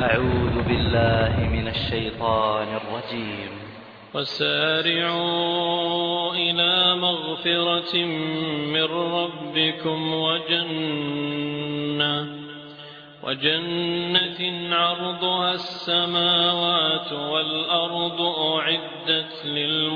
أعوذ بالله من الشيطان الرجيم وسارعوا إلى مغفرة من ربكم وجنة وجنة عرضها السماوات والأرض أعدت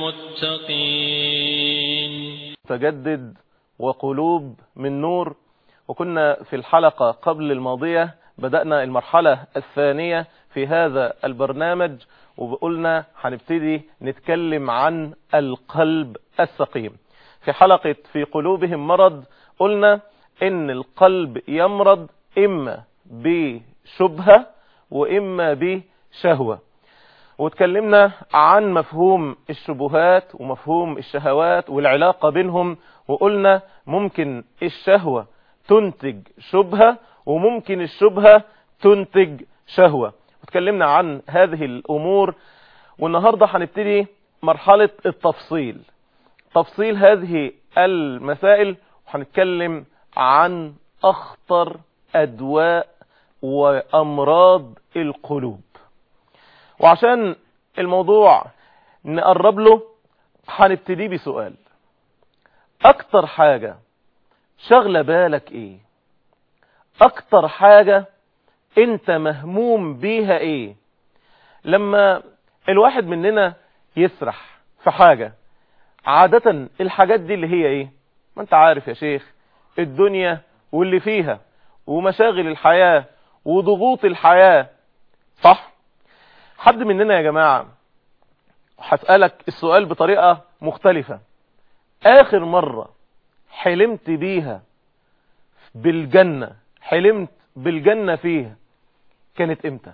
للمتقين تجدد وقلوب من نور وكنا في الحلقة قبل الماضية بدأنا المرحلة الثانية في هذا البرنامج وقلنا هنبتدي نتكلم عن القلب السقيم في حلقة في قلوبهم مرض قلنا ان القلب يمرض اما بشبهة واما بشهوة واتكلمنا عن مفهوم الشبهات ومفهوم الشهوات والعلاقة بينهم وقلنا ممكن الشهوة تنتج شبهة وممكن الشبهة تنتج شهوة واتكلمنا عن هذه الأمور والنهاردة هنبتدي مرحلة التفصيل تفصيل هذه المسائل وهنتكلم عن أخطر أدواء وأمراض القلوب وعشان الموضوع نقرب له هنبتدي بسؤال أكتر حاجة شغلة بالك إيه أكتر حاجة أنت مهموم بيها إيه لما الواحد مننا يسرح في حاجة عادة الحاجات دي اللي هي إيه ما أنت عارف يا شيخ الدنيا واللي فيها ومشاغل الحياة وضغوط الحياة صح حد مننا يا جماعة هسألك السؤال بطريقة مختلفة آخر مرة حلمت بيها بالجنة حلمت بالجنة فيها كانت امتى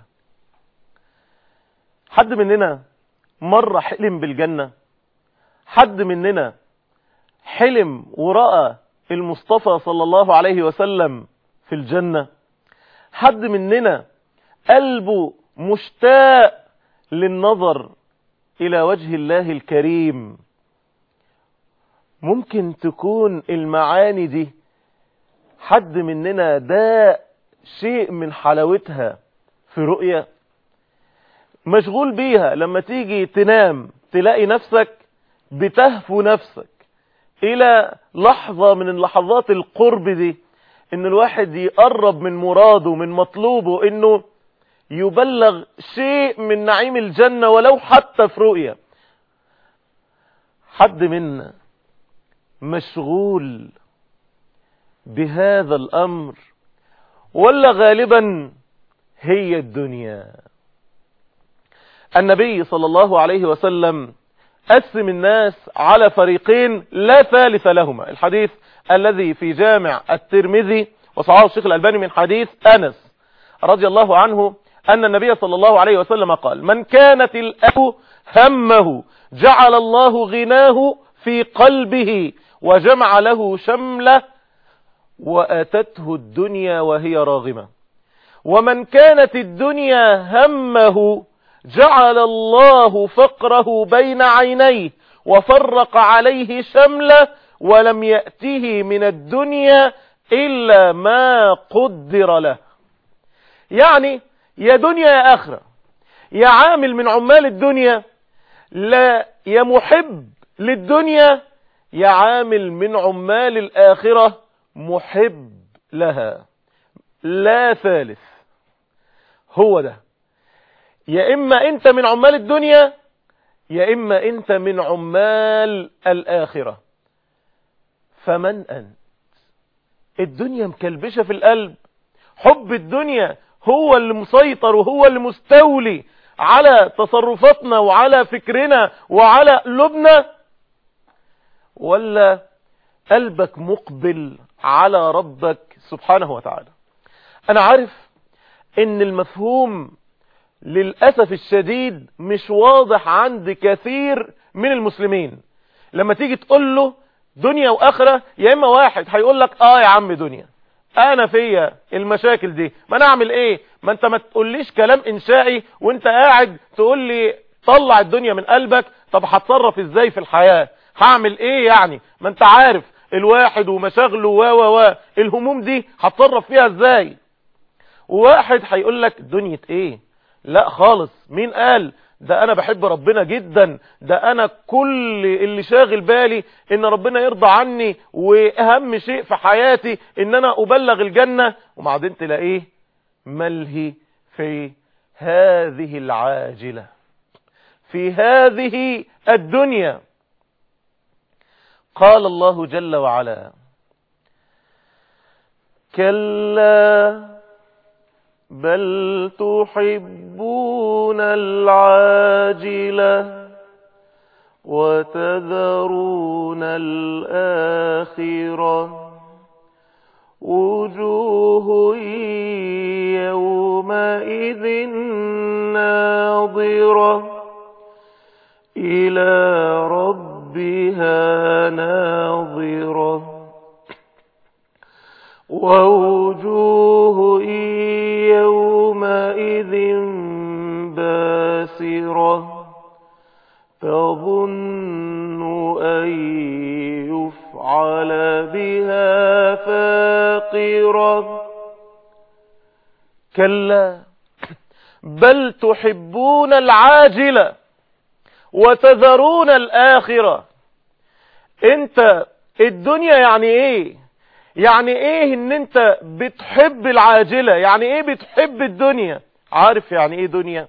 حد مننا مرة حلم بالجنة حد مننا حلم ورأى المصطفى صلى الله عليه وسلم في الجنة حد مننا قلبه مشتاق للنظر إلى وجه الله الكريم ممكن تكون المعاني دي حد مننا ده شيء من حلاوتها في رؤية مشغول بيها لما تيجي تنام تلاقي نفسك بتهفو نفسك إلى لحظة من لحظات القرب دي إن الواحد يقرب من مراده من مطلوبه إنه يبلغ شيء من نعيم الجنة ولو حتى في رؤية حد منا مشغول بهذا الأمر ولا غالبا هي الدنيا النبي صلى الله عليه وسلم قسم الناس على فريقين لا ثالث لهما الحديث الذي في جامع الترمذي وصححه الشيخ الألباني من حديث أنس رضي الله عنه أن النبي صلى الله عليه وسلم قال من كانت الأب همه جعل الله غناه في قلبه وجمع له شمله وأتته الدنيا وهي راغمة ومن كانت الدنيا همه جعل الله فقره بين عينيه وفرق عليه شمله ولم يأته من الدنيا إلا ما قدر له يعني يا دنيا يا آخرة يا عامل من عمال الدنيا لا يا محب للدنيا يا عامل من عمال الآخرة محب لها لا ثالث هو ده يا إما أنت من عمال الدنيا يا إما أنت من عمال الآخرة فمن أنت الدنيا مكلبشة في القلب حب الدنيا هو اللي مسيطر وهو اللي مستولي على تصرفاتنا وعلى فكرنا وعلى قلوبنا ولا قلبك مقبل على ربك سبحانه وتعالى انا عارف ان المفهوم للأسف الشديد مش واضح عند كثير من المسلمين لما تيجي تقول له دنيا واخرة يا اما واحد هيقول لك اه يا عم دنيا انا فيا المشاكل دي ما انا اعمل ايه ما انت ما تقوليش كلام انشائي وانت قاعد تقول لي طلع الدنيا من قلبك طب هتصرف ازاي في الحياة هعمل ايه يعني ما انت عارف الواحد ومشاغله و و و الهموم دي هتصرف فيها ازاي واحد هيقول لك دنيا ايه لا خالص مين قال ده انا بحب ربنا جدا ده انا كل اللي شاغل بالي ان ربنا يرضى عني واهم شيء في حياتي ان انا ابلغ الجنة وبعدين تلاقيه ملهي في هذه العاجلة في هذه الدنيا قال الله جل وعلا كلا بل تحبون العاجلة وتذرون الآخرة وجوه يومئذ ناظرة إلى ربها ناظرة ووجوه يومئذ باسرة تظن أن يفعل بها فاقرة كلا بل تحبون العاجلة وتذرون الآخرة انت الدنيا يعني ايه يعني ايه ان انت بتحب العاجلة يعني ايه بتحب الدنيا عارف يعني ايه دنيا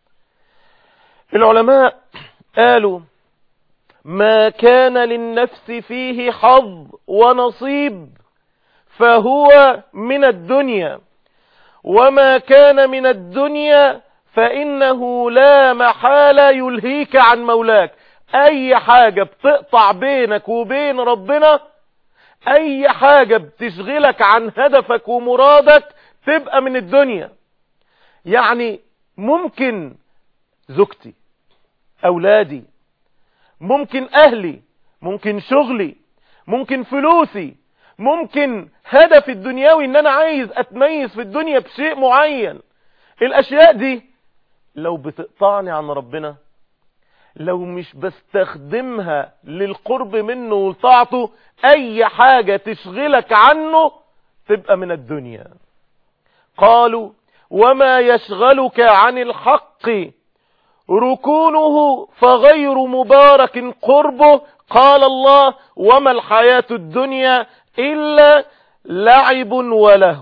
العلماء قالوا ما كان للنفس فيه حظ ونصيب فهو من الدنيا وما كان من الدنيا فإنه لا محالة يلهيك عن مولاك أي حاجة بتقطع بينك وبين ربنا أي حاجة بتشغلك عن هدفك ومرادك تبقى من الدنيا يعني ممكن زوجتي أولادي ممكن أهلي ممكن شغلي ممكن فلوسي ممكن هدف الدنيوي ان انا عايز اتميز في الدنيا بشيء معين الاشياء دي لو بتقطعني عن ربنا لو مش بستخدمها للقرب منه ولطاعته اي حاجة تشغلك عنه تبقى من الدنيا قالوا وما يشغلك عن الحق ركونه فغير مبارك قربه قال الله وما الحياة الدنيا إلا لعب وله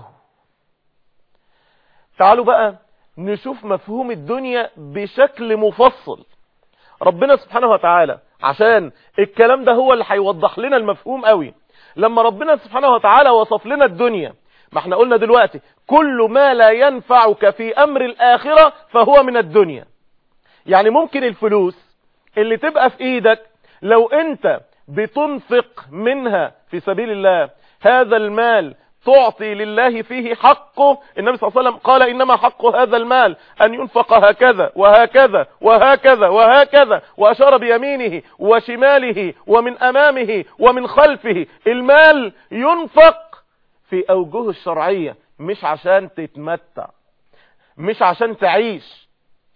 تعالوا بقى نشوف مفهوم الدنيا بشكل مفصل ربنا سبحانه وتعالى عشان الكلام ده هو اللي هيوضح لنا المفهوم قوي لما ربنا سبحانه وتعالى وصف لنا الدنيا ما احنا قلنا دلوقتي كل ما لا ينفعك في امر الاخرة فهو من الدنيا يعني ممكن الفلوس اللي تبقى في ايدك لو انت بتنفق منها في سبيل الله هذا المال تعطي لله فيه حقه النبي صلى الله عليه وسلم قال إنما حق هذا المال أن ينفق هكذا وهكذا وهكذا وهكذا وأشار بيمينه وشماله ومن أمامه ومن خلفه المال ينفق في أوجه الشرعية مش عشان تتمتع مش عشان تعيش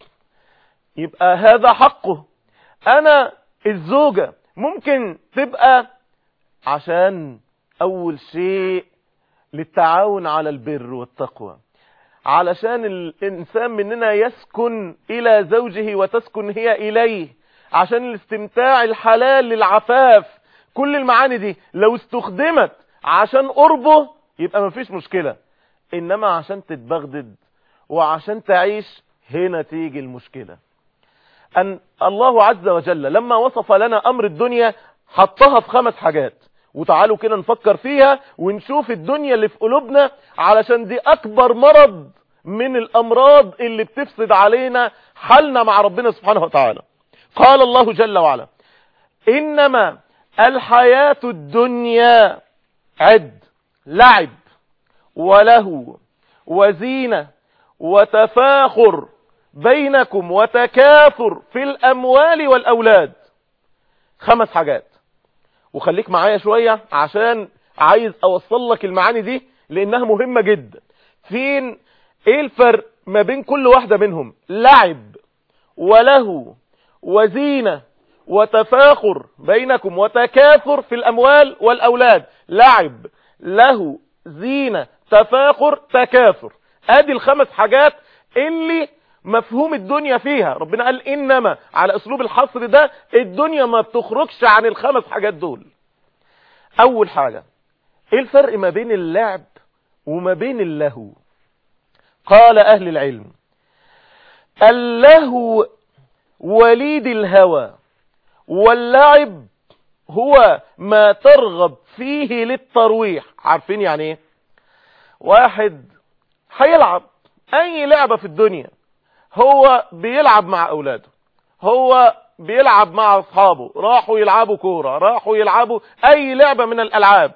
يبقى هذا حقه أنا الزوجة ممكن تبقى عشان أول شيء للتعاون على البر والتقوى علشان الإنسان مننا يسكن إلى زوجه وتسكن هي إليه عشان الاستمتاع الحلال للعفاف كل المعاني دي لو استخدمت عشان قربه يبقى مفيش مشكلة إنما عشان تتبغدد وعشان تعيش هنا تيجي المشكلة أن الله عز وجل لما وصف لنا أمر الدنيا حطها في خمس حاجات وتعالوا كده نفكر فيها ونشوف الدنيا اللي في قلوبنا علشان دي أكبر مرض من الأمراض اللي بتفسد علينا حالنا مع ربنا سبحانه وتعالى قال الله جل وعلا إنما الحياة الدنيا عد لعب وله وزينة وتفاخر بينكم وتكاثر في الأموال والأولاد خمس حاجات وخليك معايا شوية عشان عايز أوصل لك المعاني دي لأنها مهمة جدا فين ايه الفرق ما بين كل واحدة منهم لعب وله وزينة وتفاخر بينكم وتكاثر في الأموال والأولاد لعب له زينة تفاخر تكاثر ادي الخمس حاجات اللي مفهوم الدنيا فيها ربنا قال انما على اسلوب الحصر ده الدنيا ما بتخرجش عن الخمس حاجات دول اول حاجة ايه الفرق ما بين اللعب وما بين اللهو قال اهل العلم اللهو وليد الهوى واللعب هو ما ترغب فيه للترويح عارفين يعني ايه واحد هيلعب اي لعبة في الدنيا هو بيلعب مع اولاده هو بيلعب مع اصحابه راحوا يلعبوا كورة راحوا يلعبوا اي لعبة من الالعاب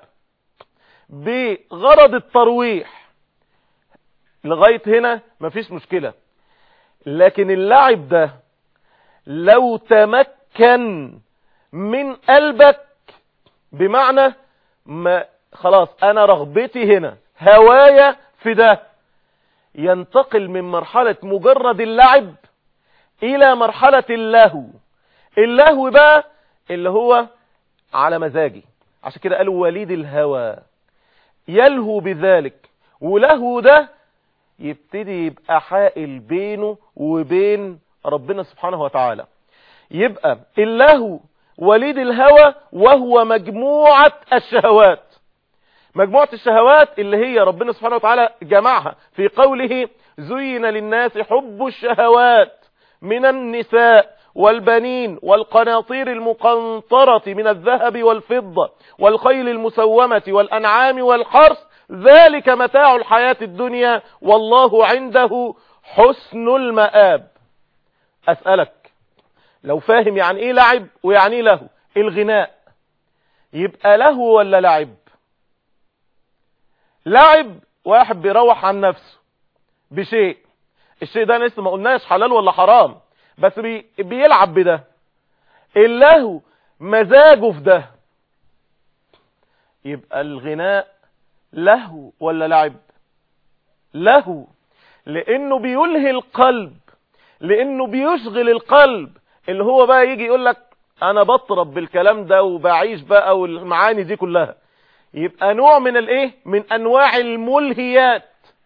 بغرض الترويح لغاية هنا مفيش مشكلة لكن اللعب ده لو تمكن من قلبك بمعنى ما خلاص انا رغبتي هنا هوايا في ده ينتقل من مرحلة مجرد اللعب الى مرحلة اللهو اللهو بقى اللي هو على مزاجي عشان كده قالوا وليد الهوى يلهو بذلك ولهو ده يبتدي يبقى حائل بينه وبين ربنا سبحانه وتعالى يبقى اللهو وليد الهوى وهو مجموعة الشهوات مجموعة الشهوات اللي هي ربنا سبحانه وتعالى جمعها في قوله زين للناس حب الشهوات من النساء والبنين والقناطير المقنطرة من الذهب والفضة والخيل المسومة والأنعام والحرث ذلك متاع الحياة الدنيا والله عنده حسن المآب أسألك لو فاهم يعني ايه لعب ويعني ايه له الغناء يبقى له ولا لعب لعب واحد بيروح عن نفسه بشيء الشيء ده لسه ما قلناش حلال ولا حرام بس بي بيلعب بده اللهو مزاجه في ده يبقى الغناء لهو ولا لعب لهو لانه بيلهي القلب لانه بيشغل القلب اللي هو بقى يجي يقول لك انا بطرب بالكلام ده وبعيش بقى والمعاني دي كلها يبقى نوع من الايه من انواع الملهيات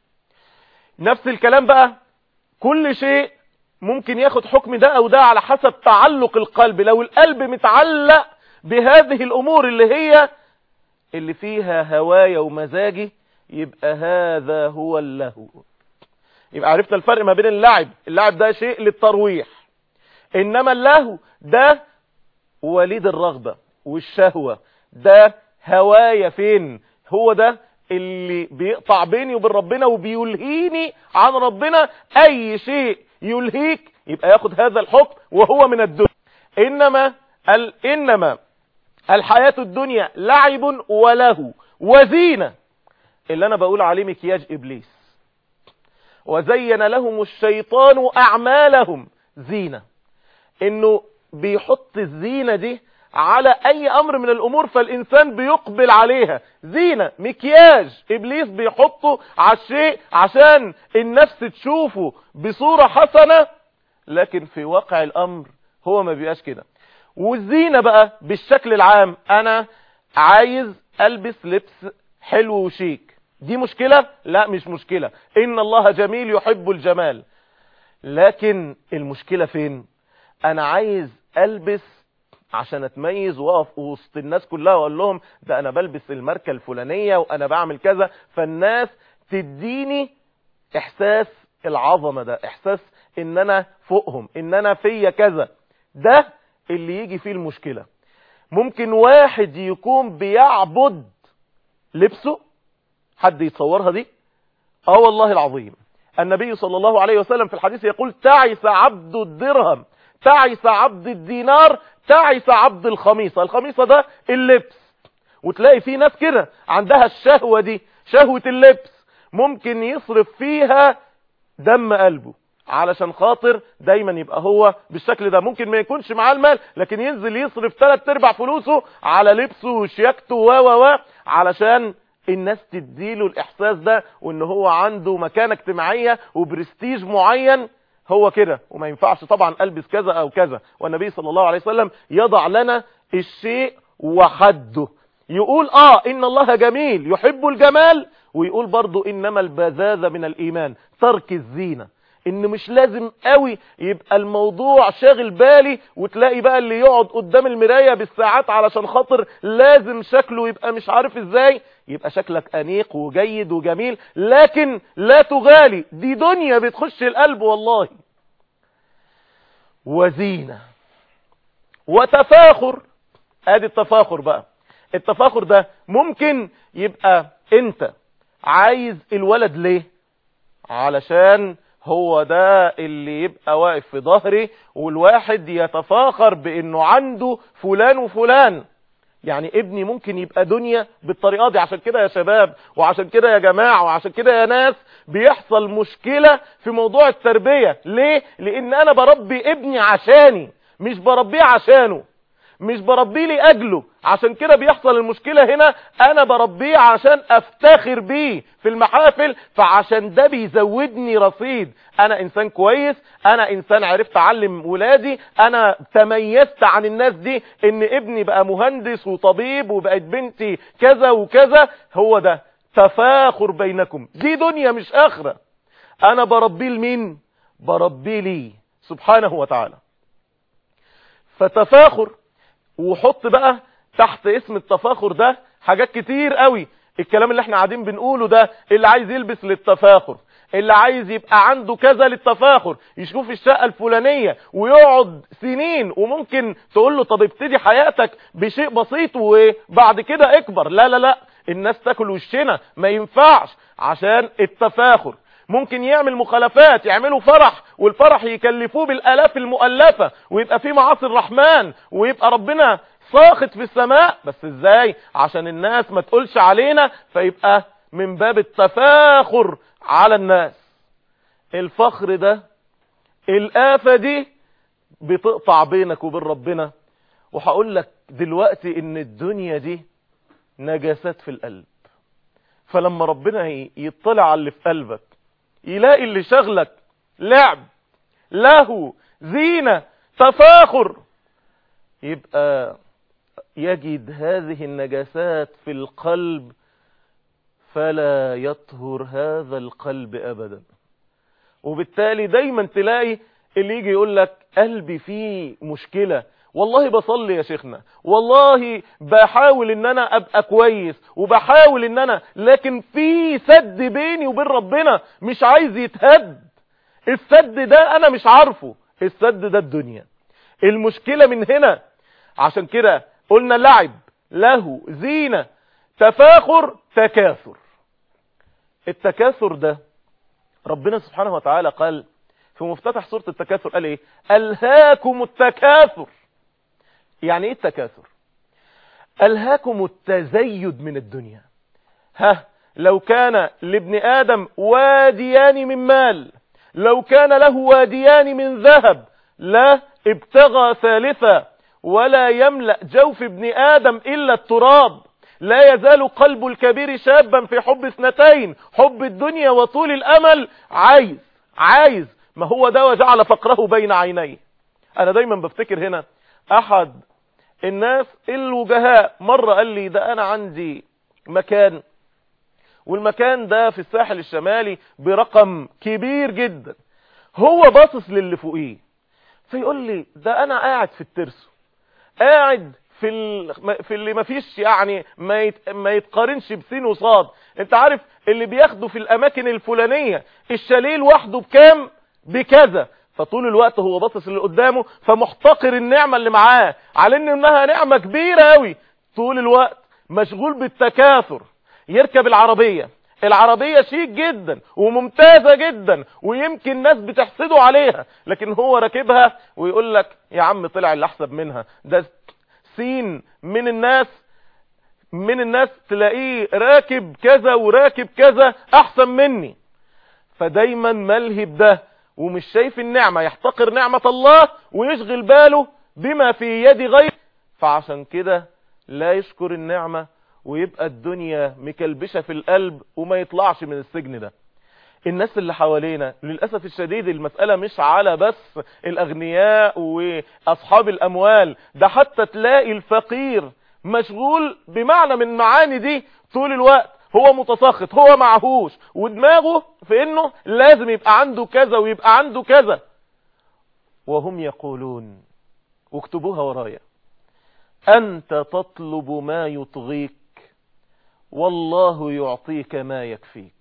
نفس الكلام بقى كل شيء ممكن ياخد حكم ده او ده على حسب تعلق القلب لو القلب متعلق بهذه الامور اللي هي اللي فيها هوايا ومزاجي يبقى هذا هو اللهو يبقى عرفنا الفرق ما بين اللعب اللعب ده شيء للترويح انما اللهو ده وليد الرغبة والشهوة ده هوايا فين هو ده اللي بيقطع بيني وبين ربنا وبيلهيني عن ربنا اي شيء يلهيك يبقى ياخد هذا الحكم وهو من الدنيا انما ال انما الحياة الدنيا لعب وله وزينة اللي انا بقول عليه مكياج ابليس وزين لهم الشيطان اعمالهم زينة انه بيحط الزينة دي على اي امر من الامور فالانسان بيقبل عليها زينة مكياج ابليس بيحطه على الشيء عشان النفس تشوفه بصورة حسنة لكن في واقع الامر هو ما بيبقاش كده والزينة بقى بالشكل العام انا عايز البس لبس حلو وشيك دي مشكلة لا مش مشكلة ان الله جميل يحب الجمال لكن المشكلة فين انا عايز البس عشان اتميز واقف وسط الناس كلها واقول لهم ده انا بلبس الماركه الفلانيه وانا بعمل كذا فالناس تديني احساس العظمه ده احساس ان انا فوقهم ان انا فيا كذا ده اللي يجي فيه المشكله ممكن واحد يكون بيعبد لبسه حد يتصورها دي اه والله العظيم النبي صلى الله عليه وسلم في الحديث يقول تعس عبد الدرهم تعس عبد الدينار تعس عبد الخميصة الخميصة ده اللبس وتلاقي في ناس كده عندها الشهوة دي شهوة اللبس ممكن يصرف فيها دم قلبه علشان خاطر دايما يبقى هو بالشكل ده ممكن ما يكونش معاه المال لكن ينزل يصرف ثلاث ارباع فلوسه على لبسه وشياكته و و و علشان الناس تديله الاحساس ده وان هو عنده مكانة اجتماعية وبرستيج معين هو كده وما ينفعش طبعا البس كذا او كذا والنبي صلى الله عليه وسلم يضع لنا الشيء وحده يقول اه ان الله جميل يحب الجمال ويقول برضو انما البذاذة من الايمان ترك الزينة ان مش لازم قوي يبقى الموضوع شاغل بالي وتلاقي بقى اللي يقعد قدام المراية بالساعات علشان خاطر لازم شكله يبقى مش عارف ازاي يبقى شكلك انيق وجيد وجميل لكن لا تغالي دي دنيا بتخش القلب والله وزينة وتفاخر ادي التفاخر بقى التفاخر ده ممكن يبقى انت عايز الولد ليه علشان هو ده اللي يبقى واقف في ظهري والواحد يتفاخر بانه عنده فلان وفلان يعني ابني ممكن يبقى دنيا بالطريقة دي عشان كده يا شباب وعشان كده يا جماعة وعشان كده يا ناس بيحصل مشكلة في موضوع التربية ليه؟ لان انا بربي ابني عشاني مش بربيه عشانه مش بربيه لأجله عشان كده بيحصل المشكلة هنا انا بربيه عشان افتخر بيه في المحافل فعشان ده بيزودني رصيد انا انسان كويس انا انسان عرفت اعلم ولادي انا تميزت عن الناس دي ان ابني بقى مهندس وطبيب وبقت بنتي كذا وكذا هو ده تفاخر بينكم دي دنيا مش اخرة انا بربيه لمين بربيه لي سبحانه وتعالى فتفاخر وحط بقى تحت اسم التفاخر ده حاجات كتير قوي الكلام اللي احنا قاعدين بنقوله ده اللي عايز يلبس للتفاخر اللي عايز يبقى عنده كذا للتفاخر يشوف الشقة الفلانية ويقعد سنين وممكن تقول له طب ابتدي حياتك بشيء بسيط وبعد كده اكبر لا لا لا الناس تاكل وشنا ما ينفعش عشان التفاخر ممكن يعمل مخالفات يعملوا فرح والفرح يكلفوه بالالاف المؤلفة ويبقى فيه معاصي الرحمن ويبقى ربنا ساخط في السماء بس ازاي عشان الناس ما تقولش علينا فيبقى من باب التفاخر على الناس الفخر ده الآفة دي بتقطع بينك وبين ربنا وهقول لك دلوقتي ان الدنيا دي نجاسات في القلب فلما ربنا يطلع على اللي في قلبك يلاقي اللي شغلك لعب له زينة تفاخر يبقى يجد هذه النجاسات في القلب فلا يطهر هذا القلب ابدا وبالتالي دايما تلاقي اللي يجي يقول لك قلبي فيه مشكلة والله بصلي يا شيخنا والله بحاول ان انا ابقى كويس وبحاول ان انا لكن في سد بيني وبين ربنا مش عايز يتهد السد ده انا مش عارفه السد ده الدنيا المشكلة من هنا عشان كده قلنا لعب له زينة تفاخر تكاثر التكاثر ده ربنا سبحانه وتعالى قال في مفتتح سورة التكاثر قال ايه ألهاكم التكاثر يعني ايه التكاثر ألهاكم التزيد من الدنيا ها لو كان لابن آدم واديان من مال لو كان له واديان من ذهب لا ابتغى ثالثا ولا يملأ جوف ابن آدم إلا التراب لا يزال قلب الكبير شابا في حب اثنتين حب الدنيا وطول الأمل عايز عايز ما هو ده وجعل فقره بين عينيه أنا دايما بفتكر هنا أحد الناس الوجهاء مرة قال لي ده أنا عندي مكان والمكان ده في الساحل الشمالي برقم كبير جدا هو باصص للي فوقيه فيقول لي ده أنا قاعد في الترسو قاعد في ال... في اللي ما فيش يعني ما يت... ما يتقارنش بسين وصاد انت عارف اللي بياخدوا في الاماكن الفلانيه الشاليه لوحده بكام بكذا فطول الوقت هو باصص اللي قدامه فمحتقر النعمه اللي معاه على ان انها نعمه كبيره قوي طول الوقت مشغول بالتكاثر يركب العربيه العربية شيك جدا وممتازة جدا ويمكن ناس بتحسده عليها لكن هو راكبها ويقول لك يا عم طلع اللي احسن منها ده سين من الناس من الناس تلاقيه راكب كذا وراكب كذا احسن مني فدايما ملهي بده ومش شايف النعمة يحتقر نعمة الله ويشغل باله بما في يد غير فعشان كده لا يشكر النعمة ويبقى الدنيا مكلبشة في القلب وما يطلعش من السجن ده الناس اللي حوالينا للأسف الشديد المسألة مش على بس الأغنياء وأصحاب الأموال ده حتى تلاقي الفقير مشغول بمعنى من معاني دي طول الوقت هو متسخط هو معهوش ودماغه في انه لازم يبقى عنده كذا ويبقى عنده كذا وهم يقولون واكتبوها ورايا أنت تطلب ما يطغيك والله يعطيك ما يكفيك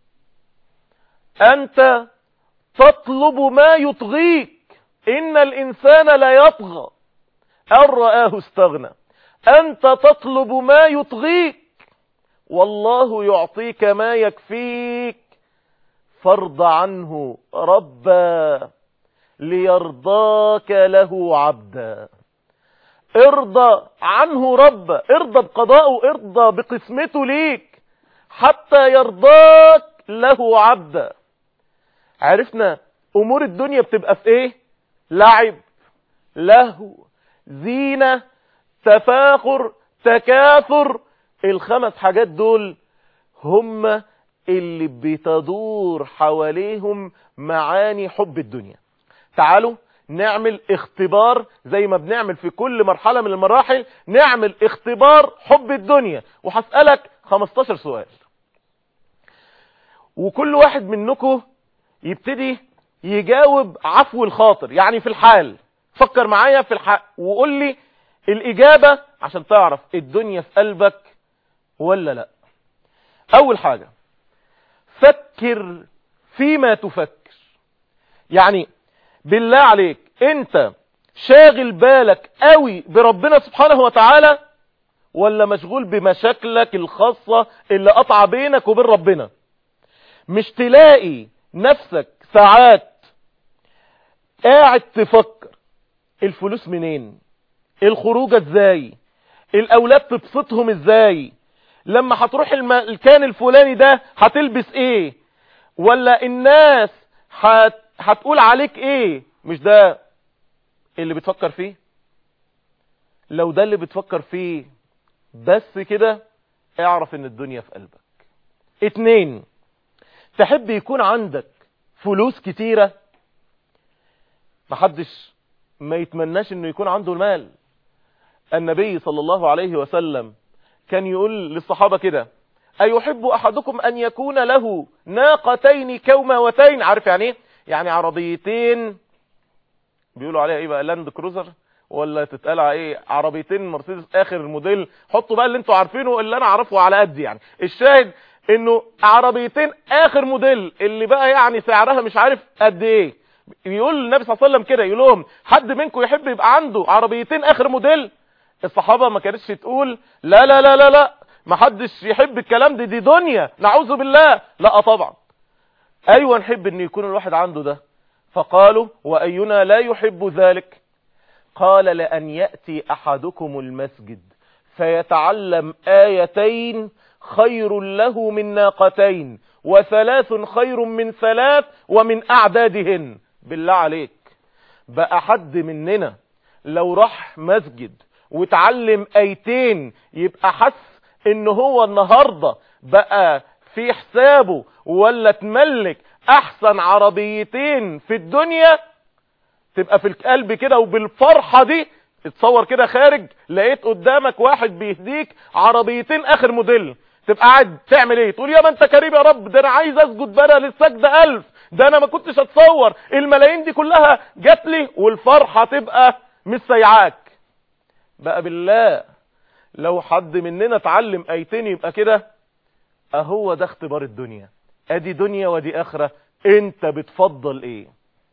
أنت تطلب ما يطغيك إن الإنسان لا يطغى أن رآه استغنى أنت تطلب ما يطغيك والله يعطيك ما يكفيك فارض عنه ربا ليرضاك له عبدا ارضى عنه ربا ارضى بقضاءه ارضى بقسمته ليك حتى يرضاك له عبدا عرفنا امور الدنيا بتبقى في ايه لعب لهو زينة تفاخر تكاثر الخمس حاجات دول هم اللي بتدور حواليهم معاني حب الدنيا تعالوا نعمل اختبار زي ما بنعمل في كل مرحلة من المراحل نعمل اختبار حب الدنيا وهسألك 15 سؤال وكل واحد منكم يبتدي يجاوب عفو الخاطر يعني في الحال فكر معايا في الحال وقول لي الإجابة عشان تعرف الدنيا في قلبك ولا لا أول حاجة فكر فيما تفكر يعني بالله عليك انت شاغل بالك قوي بربنا سبحانه وتعالى ولا مشغول بمشاكلك الخاصة اللي قطع بينك وبين ربنا مش تلاقي نفسك ساعات قاعد تفكر الفلوس منين الخروجة ازاي الاولاد تبسطهم ازاي لما هتروح المكان الفلاني ده هتلبس ايه ولا الناس هت... هتقول عليك ايه مش ده اللي بتفكر فيه لو ده اللي بتفكر فيه بس كده اعرف ان الدنيا في قلبك اتنين تحب يكون عندك فلوس كتيرة محدش ما يتمناش انه يكون عنده المال النبي صلى الله عليه وسلم كان يقول للصحابة كده أيحب أحدكم أن يكون له ناقتين كوماوتين عارف يعني ايه يعني عربيتين بيقولوا عليها ايه بقى لاند كروزر ولا تتقال على ايه عربيتين مرسيدس اخر موديل حطوا بقى اللي انتوا عارفينه اللي انا اعرفه على قد يعني الشاهد انه عربيتين اخر موديل اللي بقى يعني سعرها مش عارف قد ايه يقول النبي صلى الله عليه وسلم كده يقول لهم حد منكم يحب يبقى عنده عربيتين اخر موديل الصحابه ما كانتش تقول لا لا لا لا لا ما حدش يحب الكلام ده دي دنيا نعوذ بالله لا طبعا ايوه نحب ان يكون الواحد عنده ده فقالوا واينا لا يحب ذلك قال لان ياتي احدكم المسجد فيتعلم ايتين خير له من ناقتين وثلاث خير من ثلاث ومن اعدادهن بالله عليك بقى حد مننا لو راح مسجد وتعلم ايتين يبقى حس ان هو النهاردة بقى في حسابه ولا تملك احسن عربيتين في الدنيا تبقى في القلب كده وبالفرحة دي اتصور كده خارج لقيت قدامك واحد بيهديك عربيتين اخر موديل تبقى قاعد تعمل ايه تقول يا ما انت كريم يا رب ده انا عايز اسجد بدل السجدة الف ده انا ما كنتش اتصور الملايين دي كلها جات لي والفرحة تبقى مش سيعاك بقى بالله لو حد مننا اتعلم ايتين يبقى كده اهو ده اختبار الدنيا ادي دنيا ودي اخرة انت بتفضل ايه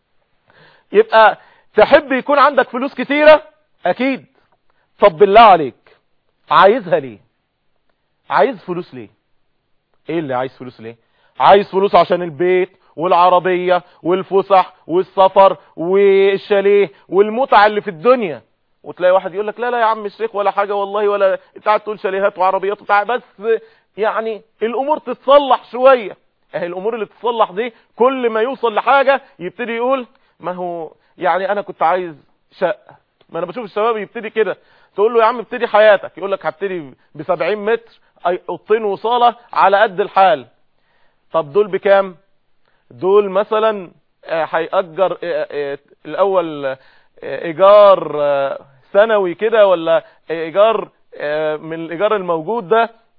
يبقى تحب يكون عندك فلوس كتيرة اكيد طب بالله عليك عايزها ليه عايز فلوس ليه ايه اللي عايز فلوس ليه عايز فلوس عشان البيت والعربية والفسح والسفر والشاليه والمتعة اللي في الدنيا وتلاقي واحد يقول لك لا لا يا عم الشيخ ولا حاجة والله ولا انت قاعد تقول شاليهات وعربيات وبتاع بس يعني الامور تتصلح شوية اهي الامور اللي تتصلح دي كل ما يوصل لحاجة يبتدي يقول ما هو يعني انا كنت عايز شقة ما انا بشوف الشباب يبتدي كده تقول له يا عم ابتدي حياتك يقول لك هبتدي ب 70 متر اوضتين وصالة على قد الحال طب دول بكام دول مثلا هيأجر الاول ايجار سنوي كده ولا ايجار من الايجار الموجود ده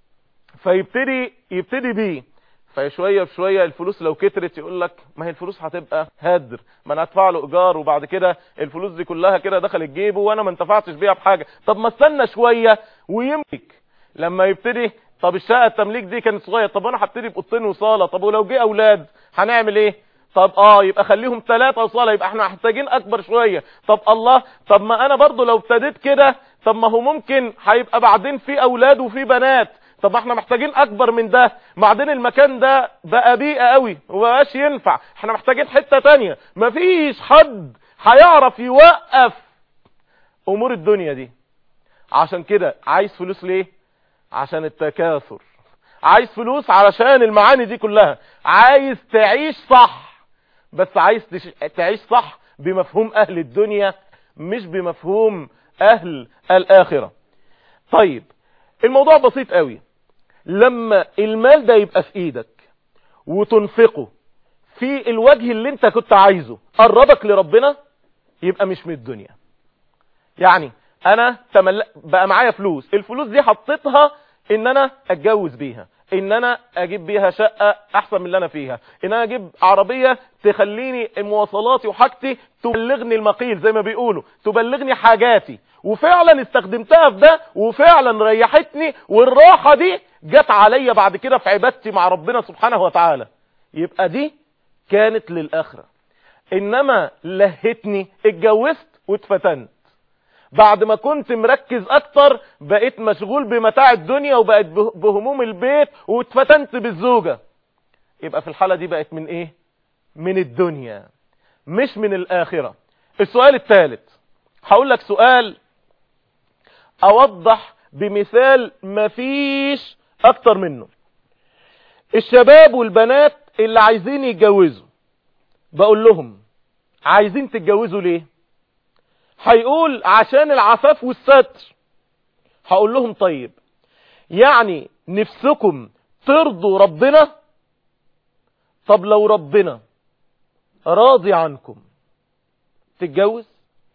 فيبتدي يبتدي بيه فشويه بشويه الفلوس لو كترت يقول لك ما هي الفلوس هتبقى هدر ما انا هدفع له ايجار وبعد كده الفلوس دي كلها كده دخلت جيبه وانا ما انتفعتش بيها بحاجه طب ما استنى شويه ويملك لما يبتدي طب الشقه التمليك دي كانت صغيره طب انا هبتدي باوضتين وصاله طب ولو جه اولاد هنعمل ايه طب اه يبقى خليهم ثلاثة وصالة يبقى احنا محتاجين اكبر شوية طب الله طب ما انا برضو لو ابتديت كده طب ما هو ممكن هيبقى بعدين في اولاد وفي بنات طب احنا محتاجين اكبر من ده بعدين المكان ده بقى بيئة قوي ومبقاش ينفع احنا محتاجين حتة تانية مفيش حد هيعرف يوقف امور الدنيا دي عشان كده عايز فلوس ليه عشان التكاثر عايز فلوس علشان المعاني دي كلها عايز تعيش صح بس عايز تش- تعيش صح بمفهوم اهل الدنيا مش بمفهوم اهل الاخرة طيب الموضوع بسيط قوي لما المال ده يبقى في ايدك وتنفقه في الوجه اللي انت كنت عايزه قربك لربنا يبقى مش من الدنيا يعني انا تمل... بقى معايا فلوس الفلوس دي حطيتها ان انا اتجوز بيها ان انا اجيب بيها شقة احسن من اللي انا فيها ان انا اجيب عربية تخليني مواصلاتي وحاجتي تبلغني المقيل زي ما بيقولوا تبلغني حاجاتي وفعلا استخدمتها في ده وفعلا ريحتني والراحة دي جت عليا بعد كده في عبادتي مع ربنا سبحانه وتعالى يبقى دي كانت للآخرة انما لهتني اتجوزت واتفتنت بعد ما كنت مركز اكتر بقيت مشغول بمتاع الدنيا وبقيت به- بهموم البيت واتفتنت بالزوجة يبقى في الحالة دي بقت من ايه من الدنيا مش من الاخرة السؤال الثالث هقول لك سؤال اوضح بمثال مفيش اكتر منه الشباب والبنات اللي عايزين يتجوزوا بقول لهم عايزين تتجوزوا ليه هيقول عشان العفاف والستر هقول لهم طيب يعني نفسكم ترضوا ربنا طب لو ربنا راضي عنكم تتجوز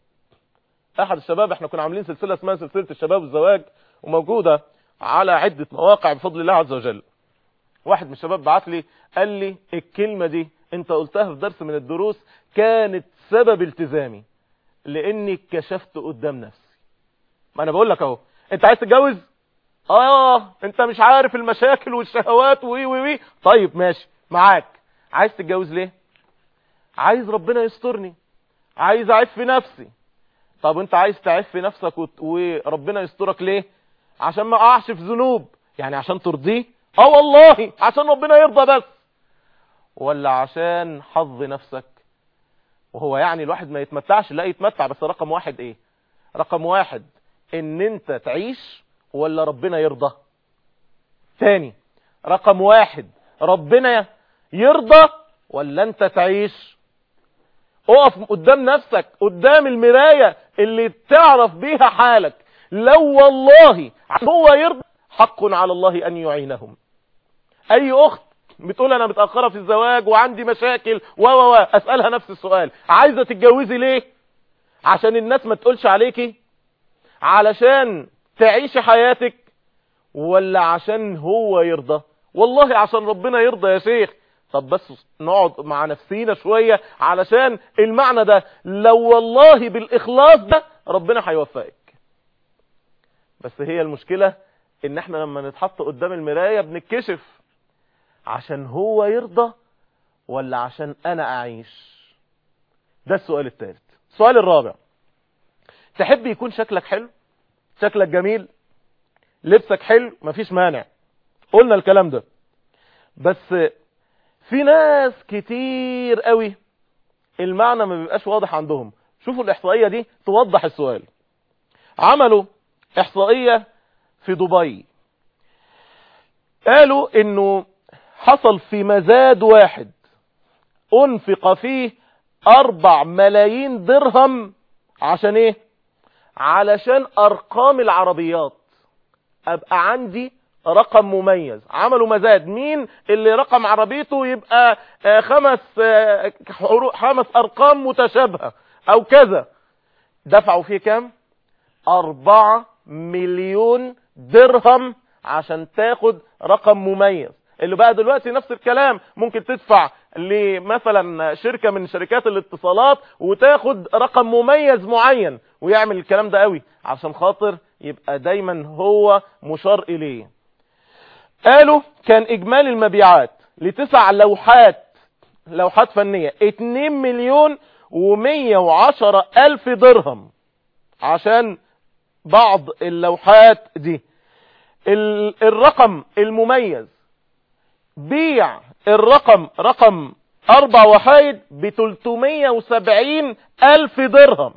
احد الشباب احنا كنا عاملين سلسلة اسمها سلسلة الشباب والزواج وموجودة على عدة مواقع بفضل الله عز وجل واحد من الشباب بعت لي قال لي الكلمة دي انت قلتها في درس من الدروس كانت سبب التزامي لاني كشفت قدام نفسي ما انا بقول لك اهو انت عايز تتجوز اه انت مش عارف المشاكل والشهوات وي وي وي طيب ماشي معاك عايز تتجوز ليه عايز ربنا يسترني عايز اعف في نفسي طب انت عايز تعف في نفسك وت- وربنا يسترك ليه عشان ما اقعش في ذنوب يعني عشان ترضيه اه والله عشان ربنا يرضى بس ولا عشان حظ نفسك وهو يعني الواحد ما يتمتعش لا يتمتع بس رقم واحد ايه رقم واحد ان انت تعيش ولا ربنا يرضى تاني رقم واحد ربنا يرضى ولا انت تعيش اقف قدام نفسك قدام المراية اللي تعرف بيها حالك لو والله هو يرضى حق على الله ان يعينهم اي اخت بتقول انا متأخرة في الزواج وعندي مشاكل و و و اسألها نفس السؤال عايزة تتجوزي ليه عشان الناس ما تقولش عليكي علشان تعيشي حياتك ولا عشان هو يرضى والله عشان ربنا يرضى يا شيخ طب بس نقعد مع نفسينا شوية علشان المعنى ده لو والله بالإخلاص ده ربنا هيوفقك بس هي المشكلة ان احنا لما نتحط قدام المراية بنتكشف عشان هو يرضى ولا عشان انا اعيش ده السؤال الثالث السؤال الرابع تحب يكون شكلك حلو شكلك جميل لبسك حلو مفيش مانع قلنا الكلام ده بس في ناس كتير قوي المعنى ما بيبقاش واضح عندهم شوفوا الاحصائية دي توضح السؤال عملوا احصائية في دبي قالوا انه حصل في مزاد واحد انفق فيه اربع ملايين درهم عشان ايه علشان ارقام العربيات ابقى عندي رقم مميز عملوا مزاد مين اللي رقم عربيته يبقى آه، خمس آه، حرو- خمس ارقام متشابهة او كذا دفعوا فيه كام اربعة مليون درهم عشان تاخد رقم مميز اللي بقى دلوقتي نفس الكلام ممكن تدفع لمثلا شركة من شركات الاتصالات وتاخد رقم مميز معين ويعمل الكلام ده قوي عشان خاطر يبقى دايما هو مشار اليه قالوا كان اجمالي المبيعات لتسع لوحات لوحات فنية 2 مليون و110 الف درهم عشان بعض اللوحات دي الرقم المميز بيع الرقم رقم اربع وحايد ب 370 الف درهم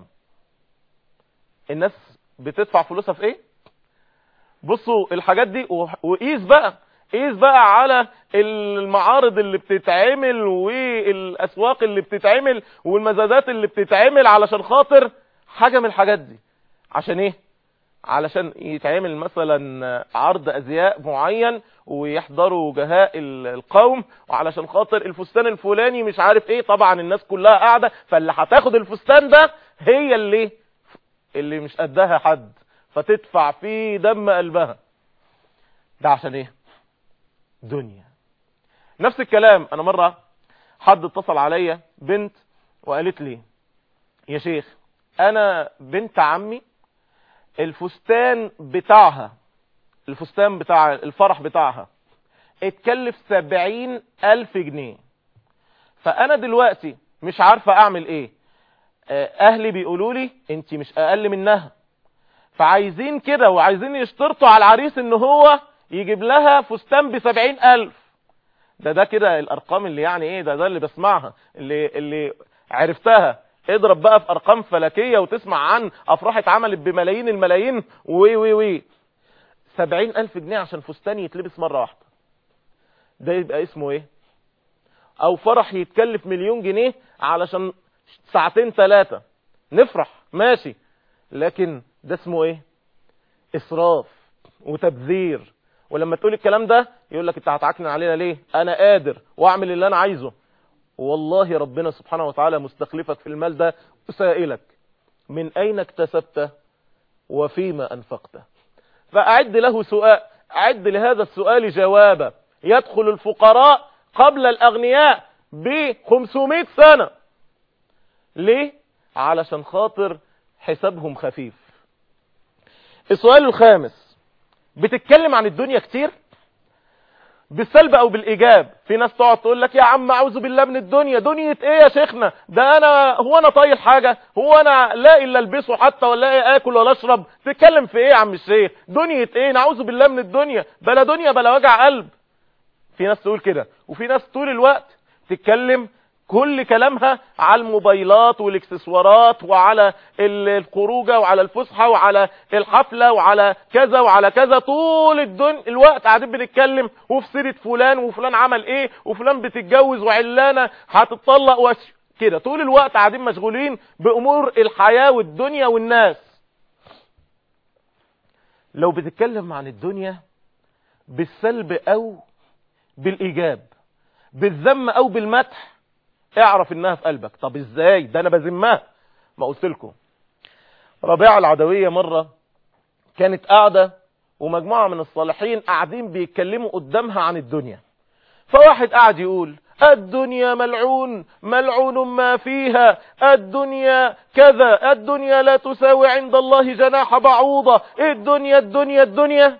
الناس بتدفع فلوسها في ايه بصوا الحاجات دي وقيس بقى قيس بقى على المعارض اللي بتتعمل والاسواق اللي بتتعمل والمزادات اللي بتتعمل علشان خاطر حاجة من الحاجات دي عشان ايه علشان يتعمل مثلا عرض ازياء معين ويحضروا وجهاء القوم وعلشان خاطر الفستان الفلاني مش عارف ايه طبعا الناس كلها قاعدة فاللي هتاخد الفستان ده هي اللي اللي مش قدها حد فتدفع فيه دم قلبها ده عشان ايه دنيا نفس الكلام انا مرة حد اتصل عليا بنت وقالت لي يا شيخ انا بنت عمي الفستان بتاعها الفستان بتاع الفرح بتاعها اتكلف سبعين الف جنيه فانا دلوقتي مش عارفة اعمل ايه اهلي بيقولوا لي انت مش اقل منها فعايزين كده وعايزين يشترطوا على العريس ان هو يجيب لها فستان بسبعين الف ده ده كده الارقام اللي يعني ايه ده ده اللي بسمعها اللي اللي عرفتها اضرب بقى في ارقام فلكية وتسمع عن افراح اتعملت بملايين الملايين وي وي وي سبعين الف جنيه عشان فستان يتلبس مرة واحدة ده يبقى اسمه ايه او فرح يتكلف مليون جنيه علشان ساعتين ثلاثة نفرح ماشي لكن ده اسمه ايه اسراف وتبذير ولما تقول الكلام ده يقول لك انت هتعكنن علينا ليه انا قادر واعمل اللي انا عايزه والله ربنا سبحانه وتعالى مستخلفك في المال ده وسائلك من اين اكتسبته وفيما انفقته فاعد له سؤال اعد لهذا السؤال جوابا يدخل الفقراء قبل الاغنياء ب 500 سنة ليه علشان خاطر حسابهم خفيف السؤال الخامس بتتكلم عن الدنيا كتير بالسلب او بالايجاب في ناس تقعد تقول لك يا عم اعوذ بالله من الدنيا دنيا ايه يا شيخنا ده انا هو انا طايل حاجة هو انا لا الا البسه حتى ولا ايه اكل ولا اشرب تتكلم في ايه يا عم الشيخ دنيا ايه نعوذ بالله من الدنيا بلا دنيا بلا وجع قلب في ناس تقول كده وفي ناس طول الوقت تتكلم كل كلامها على الموبايلات والاكسسوارات وعلى الخروجه وعلى الفسحه وعلى الحفله وعلى كذا وعلى كذا طول الدن الوقت قاعدين بنتكلم وفي سيره فلان وفلان عمل ايه وفلان بتتجوز وعلانه هتطلق وش كده طول الوقت قاعدين مشغولين بامور الحياه والدنيا والناس لو بتتكلم عن الدنيا بالسلب او بالايجاب بالذم او بالمدح اعرف انها في قلبك طب ازاي ده انا بذمها ما قلت لكم ربيعه العدويه مره كانت قاعده ومجموعه من الصالحين قاعدين بيتكلموا قدامها عن الدنيا فواحد قاعد يقول الدنيا ملعون ملعون ما فيها الدنيا كذا الدنيا لا تساوي عند الله جناح بعوضة الدنيا الدنيا الدنيا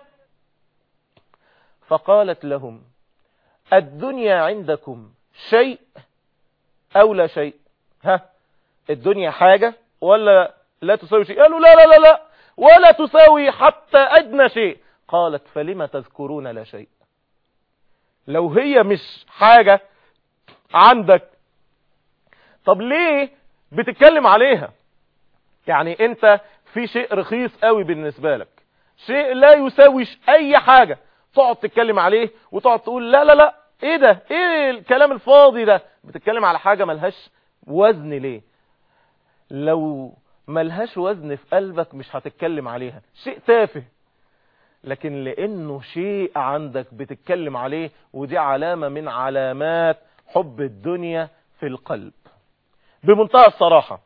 فقالت لهم الدنيا عندكم شيء او لا شيء ها الدنيا حاجة ولا لا تساوي شيء قالوا لا لا لا لا ولا تساوي حتى ادنى شيء قالت فلما تذكرون لا شيء لو هي مش حاجة عندك طب ليه بتتكلم عليها يعني انت في شيء رخيص قوي بالنسبة لك شيء لا يساوي اي حاجة تقعد تتكلم عليه وتقعد تقول لا لا لا ايه ده ايه الكلام الفاضي ده بتتكلم على حاجة ملهاش وزن ليه لو ملهاش وزن في قلبك مش هتتكلم عليها شيء تافه لكن لانه شيء عندك بتتكلم عليه ودي علامة من علامات حب الدنيا في القلب بمنتهى الصراحة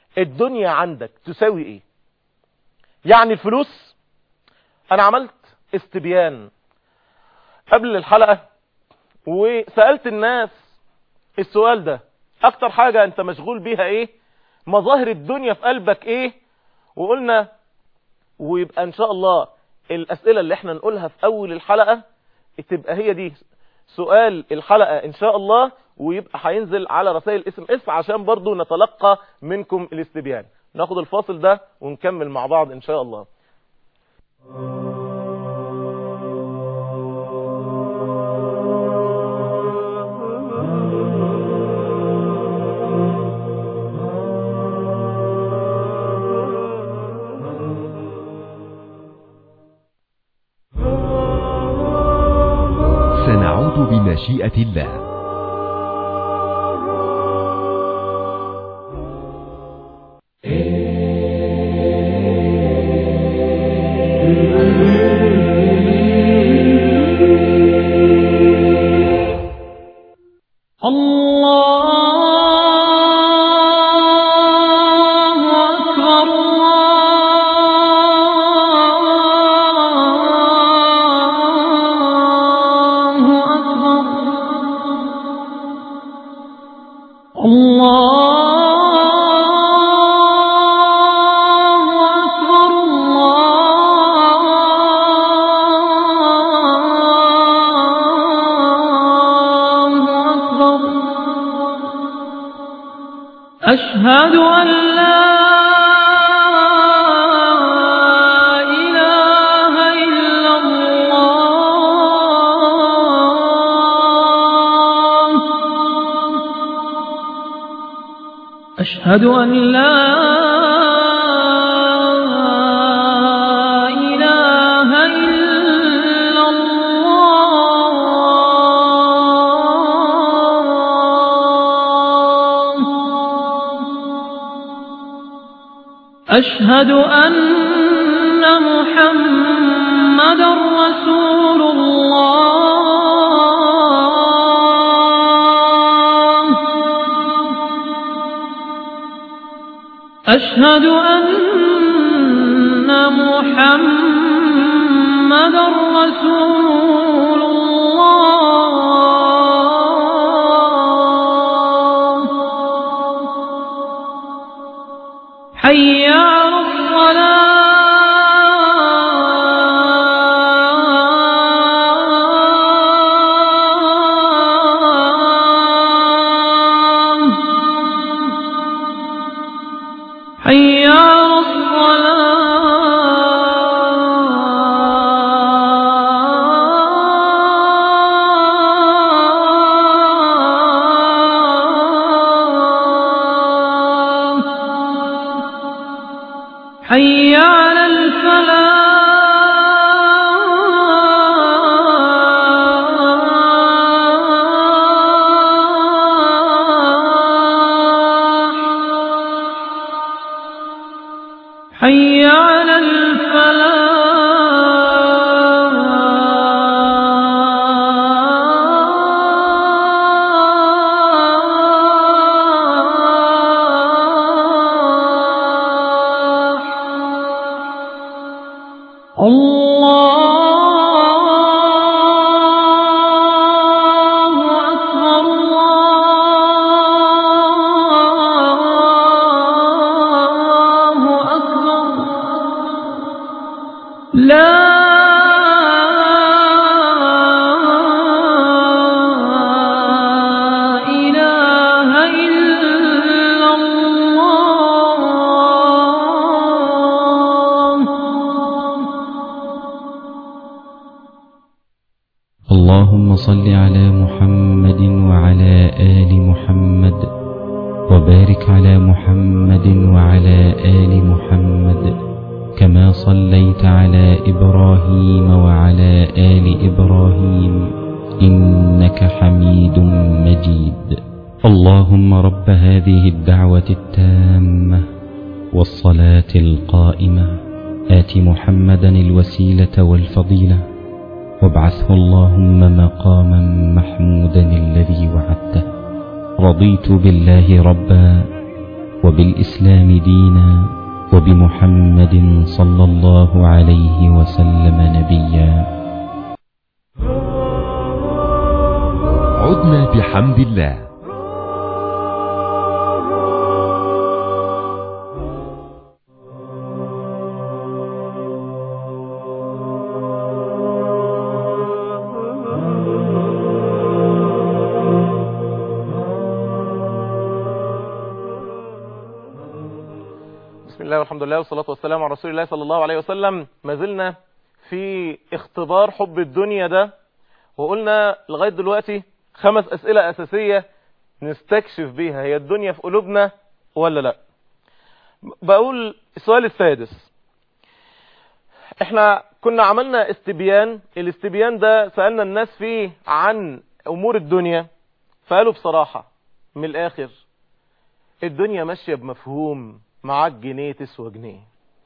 الدنيا عندك تساوي ايه يعني الفلوس انا عملت استبيان قبل الحلقة وسألت الناس السؤال ده اكتر حاجة انت مشغول بيها ايه مظاهر الدنيا في قلبك ايه وقلنا ويبقى ان شاء الله الاسئلة اللي احنا نقولها في اول الحلقة تبقى هي دي سؤال الحلقة ان شاء الله ويبقى هينزل على رسائل اسم اس عشان برضو نتلقى منكم الاستبيان ناخد الفاصل ده ونكمل مع بعض ان شاء الله سنعود بمشيئة الله الله أكبر الله أكبر الله أكبر الله أكبر أشهد أن لا إله إلا الله أشهد أن لا إله إلا الله أشهد أن محمد رسول الله أشهد أن محمد رسول الله حي على الصلاة حي على الصلاة حي على الفلاح حي على الفلاح الله أكبر الله أكبر لا إله إلا الله اللهم صل على محمد وعلى آل محمد وبارك على محمد وعلى آل محمد كما صليت على إبراهيم وعلى آل إبراهيم إنك حميد مجيد اللهم رب هذه الدعوة التامة والصلاة القائمة آت محمدا الوسيلة والفضيلة وابعثه اللهم مقاما محمودا الذي وعدته رضيت بالله ربا وبالإسلام دينا وبمحمد صلى الله عليه وسلم نبيا عدنا بحمد الله بسم الله والحمد لله والصلاة والسلام على رسول الله صلى الله عليه وسلم ما زلنا في اختبار حب الدنيا ده وقلنا لغاية دلوقتي خمس أسئلة أساسية نستكشف بيها هي الدنيا في قلوبنا ولا لا بقول السؤال السادس احنا كنا عملنا استبيان الاستبيان ده سألنا الناس فيه عن أمور الدنيا فقالوا بصراحة من الآخر الدنيا ماشية بمفهوم معاك جنيه تسوى جنيه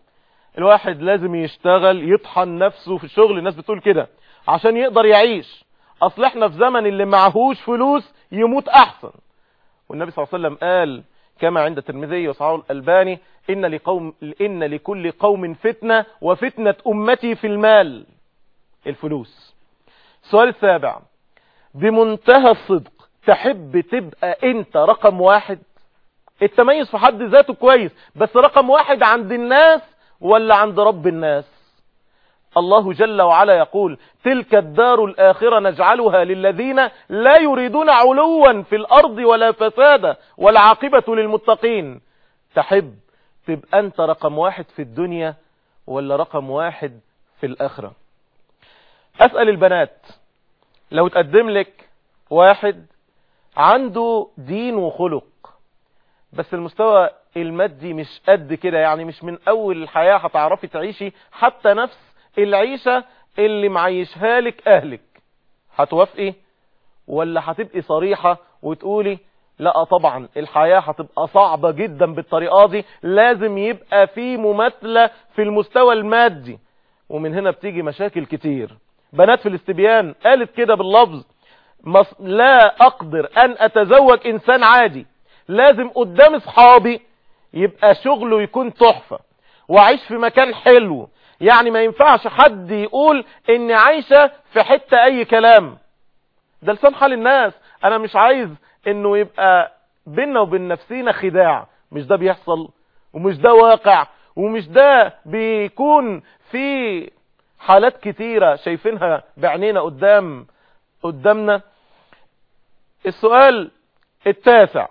الواحد لازم يشتغل يطحن نفسه في الشغل الناس بتقول كده عشان يقدر يعيش اصل احنا في زمن اللي معهوش فلوس يموت احسن والنبي صلى الله عليه وسلم قال كما عند الترمذي وصححه الالباني ان لقوم ان لكل قوم فتنه وفتنه امتي في المال الفلوس السؤال السابع بمنتهى الصدق تحب تبقى انت رقم واحد التميز في حد ذاته كويس بس رقم واحد عند الناس ولا عند رب الناس الله جل وعلا يقول تلك الدار الآخرة نجعلها للذين لا يريدون علوا في الأرض ولا فسادا والعاقبة للمتقين تحب تبقى أنت رقم واحد في الدنيا ولا رقم واحد في الآخرة أسأل البنات لو تقدم لك واحد عنده دين وخلق بس المستوى المادي مش قد كده يعني مش من اول الحياة هتعرفي تعيشي حتى نفس العيشة اللي معيشها لك اهلك هتوافقي ولا هتبقي صريحة وتقولي لا طبعا الحياة هتبقى صعبة جدا بالطريقة دي لازم يبقى في مماثلة في المستوى المادي ومن هنا بتيجي مشاكل كتير بنات في الاستبيان قالت كده باللفظ مص... لا اقدر ان اتزوج انسان عادي لازم قدام اصحابي يبقى شغله يكون تحفة واعيش في مكان حلو يعني ما ينفعش حد يقول اني عايشة في حتة اي كلام ده لسان حال الناس انا مش عايز انه يبقى بيننا وبين نفسينا خداع مش ده بيحصل ومش ده واقع ومش ده بيكون في حالات كتيرة شايفينها بعينينا قدام قدامنا السؤال التاسع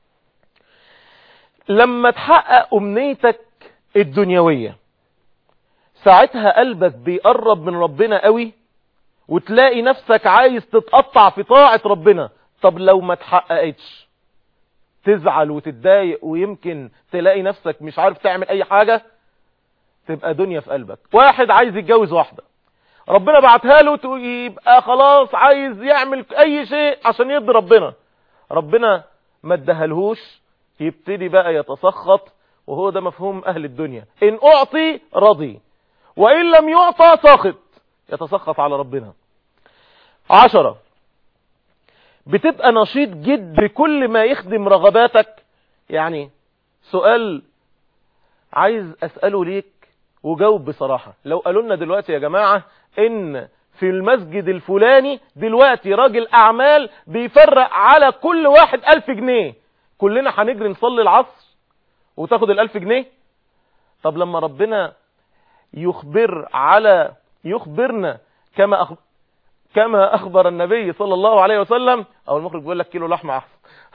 لما تحقق امنيتك الدنيوية ساعتها قلبك بيقرب من ربنا قوي وتلاقي نفسك عايز تتقطع في طاعة ربنا طب لو ما تحققتش تزعل وتتضايق ويمكن تلاقي نفسك مش عارف تعمل اي حاجة تبقى دنيا في قلبك واحد عايز يتجوز واحدة ربنا بعتها له يبقى خلاص عايز يعمل اي شيء عشان يرضي ربنا ربنا ما ادهلهوش يبتدي بقى يتسخط وهو ده مفهوم اهل الدنيا ان اعطي رضي وان لم يعطى ساخط يتسخط على ربنا عشرة بتبقى نشيط جد بكل ما يخدم رغباتك يعني سؤال عايز اسأله ليك وجاوب بصراحة لو قالوا لنا دلوقتي يا جماعة ان في المسجد الفلاني دلوقتي راجل اعمال بيفرق على كل واحد الف جنيه كلنا هنجري نصلي العصر وتاخد الالف جنيه طب لما ربنا يخبر على يخبرنا كما أخ... كما اخبر النبي صلى الله عليه وسلم او المخرج بيقول لك كيلو لحمه احسن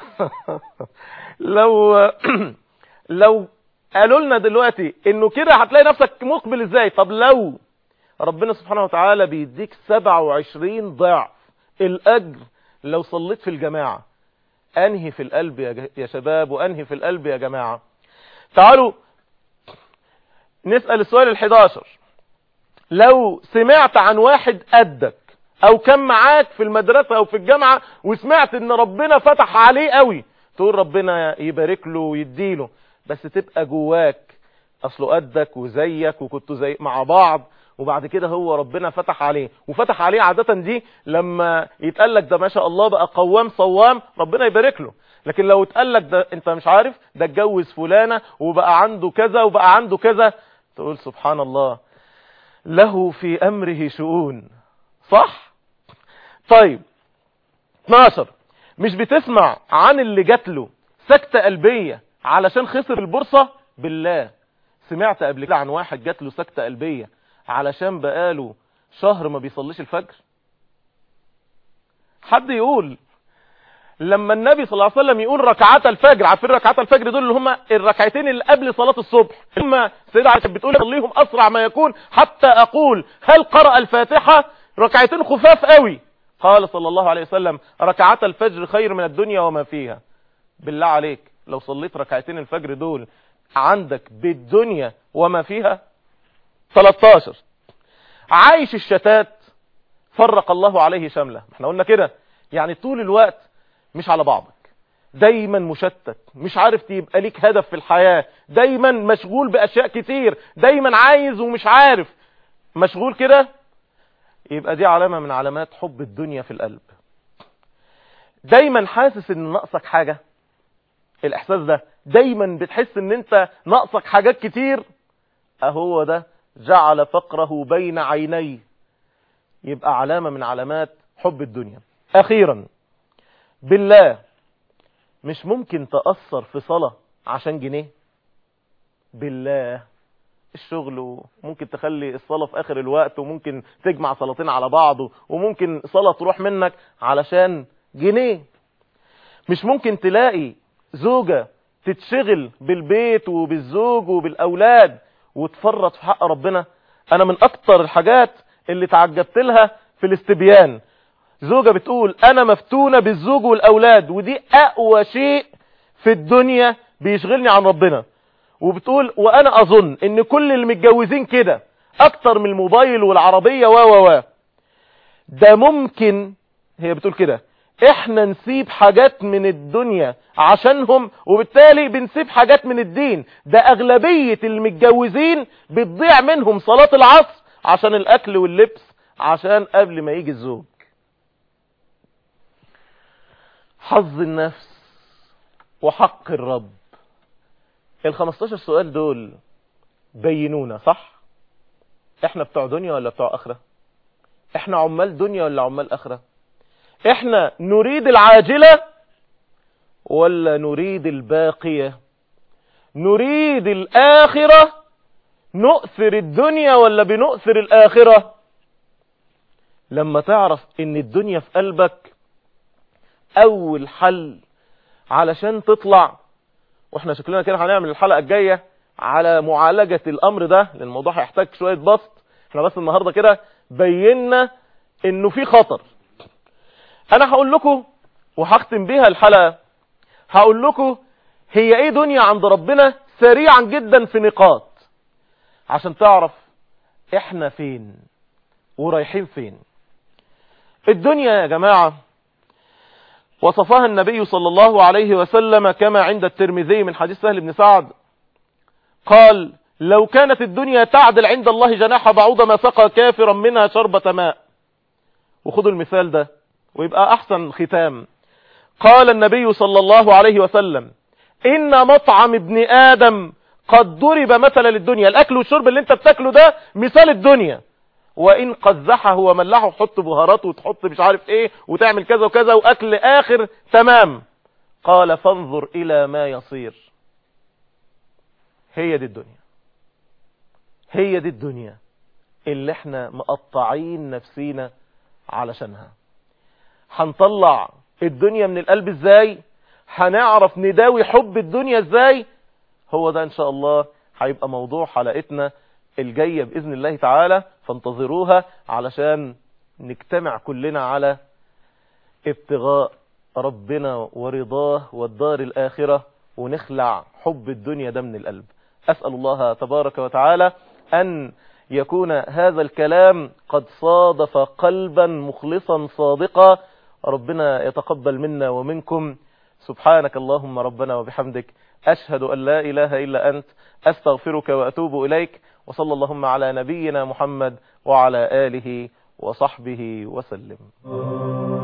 لو لو قالوا لنا دلوقتي انه كده هتلاقي نفسك مقبل ازاي طب لو ربنا سبحانه وتعالى بيديك 27 ضعف الاجر لو صليت في الجماعه انهي في القلب يا, ج... يا شباب وانهي في القلب يا جماعة تعالوا نسأل السؤال ال11 لو سمعت عن واحد قدك او كان معاك في المدرسة او في الجامعة وسمعت ان ربنا فتح عليه قوي تقول ربنا يبارك له ويديله بس تبقى جواك اصله قدك وزيك وكنتوا زي مع بعض وبعد كده هو ربنا فتح عليه وفتح عليه عادة دي لما يتقال لك ده ما شاء الله بقى قوام صوام ربنا يبارك له لكن لو اتقال لك ده انت مش عارف ده اتجوز فلانة وبقى عنده كذا وبقى عنده كذا تقول سبحان الله له في امره شؤون صح طيب 12 مش بتسمع عن اللي جات له سكتة قلبية علشان خسر البورصة بالله سمعت قبل كده عن واحد جات له سكتة قلبية علشان بقاله شهر ما بيصليش الفجر حد يقول لما النبي صلى الله عليه وسلم يقول ركعات الفجر عارفين ركعات الفجر دول اللي هم الركعتين اللي قبل صلاة الصبح هم سيدة عائشة بتقول صليهم أسرع ما يكون حتى أقول هل قرأ الفاتحة ركعتين خفاف قوي قال صلى الله عليه وسلم ركعات الفجر خير من الدنيا وما فيها بالله عليك لو صليت ركعتين الفجر دول عندك بالدنيا وما فيها 13 عايش الشتات فرق الله عليه شمله احنا قلنا كده يعني طول الوقت مش على بعضك دايما مشتت مش عارف تبقى ليك هدف في الحياة دايما مشغول بأشياء كتير دايما عايز ومش عارف مشغول كده يبقى دي علامة من علامات حب الدنيا في القلب دايما حاسس ان ناقصك حاجة الاحساس ده دايما بتحس ان انت ناقصك حاجات كتير اهو ده جعل فقره بين عينيه يبقى علامة من علامات حب الدنيا اخيرا بالله مش ممكن تأثر في صلاة عشان جنيه بالله الشغل وممكن تخلي الصلاة في آخر الوقت وممكن تجمع صلاتين على بعض وممكن صلاة تروح منك علشان جنيه مش ممكن تلاقي زوجة تتشغل بالبيت وبالزوج وبالأولاد وتفرط في حق ربنا أنا من أكتر الحاجات اللي تعجبت لها في الاستبيان زوجة بتقول أنا مفتونة بالزوج والأولاد ودي أقوى شيء في الدنيا بيشغلني عن ربنا وبتقول وأنا أظن إن كل اللي متجوزين كده أكتر من الموبايل والعربية و و و ده ممكن هي بتقول كده احنا نسيب حاجات من الدنيا عشانهم وبالتالي بنسيب حاجات من الدين ده اغلبية المتجوزين بتضيع منهم صلاة العصر عشان الاكل واللبس عشان قبل ما يجي الزوج حظ النفس وحق الرب ال 15 سؤال دول بينونا صح احنا بتوع دنيا ولا بتوع اخرة احنا عمال دنيا ولا عمال اخرة احنا نريد العاجلة ولا نريد الباقية نريد الاخرة نؤثر الدنيا ولا بنؤثر الاخرة لما تعرف ان الدنيا في قلبك اول حل علشان تطلع واحنا شكلنا كده هنعمل الحلقة الجاية على معالجة الامر ده لان الموضوع هيحتاج شوية بسط احنا بس النهاردة كده بينا انه في خطر انا هقول لكم وهختم بيها الحلقة هقول لكم هي ايه دنيا عند ربنا سريعا جدا في نقاط عشان تعرف احنا فين ورايحين فين الدنيا يا جماعة وصفها النبي صلى الله عليه وسلم كما عند الترمذي من حديث سهل بن سعد قال لو كانت الدنيا تعدل عند الله جناح بعوضة ما سقى كافرا منها شربة ماء وخذوا المثال ده ويبقى أحسن ختام قال النبي صلى الله عليه وسلم إن مطعم ابن آدم قد ضرب مثلا للدنيا الأكل والشرب اللي انت بتاكله ده مثال الدنيا وإن قزحه وملحه حط بهارات وتحط مش عارف ايه وتعمل كذا وكذا وأكل آخر تمام قال فانظر إلى ما يصير هي دي الدنيا هي دي الدنيا اللي احنا مقطعين نفسينا علشانها هنطلع الدنيا من القلب ازاي هنعرف نداوي حب الدنيا ازاي هو ده ان شاء الله هيبقى موضوع حلقتنا الجاية بإذن الله تعالى فانتظروها علشان نجتمع كلنا على ابتغاء ربنا ورضاه والدار الآخرة ونخلع حب الدنيا ده من القلب أسأل الله تبارك وتعالى أن يكون هذا الكلام قد صادف قلبا مخلصا صادقا ربنا يتقبل منا ومنكم سبحانك اللهم ربنا وبحمدك أشهد أن لا إله إلا أنت أستغفرك وأتوب إليك وصلى اللهم على نبينا محمد وعلى آله وصحبه وسلم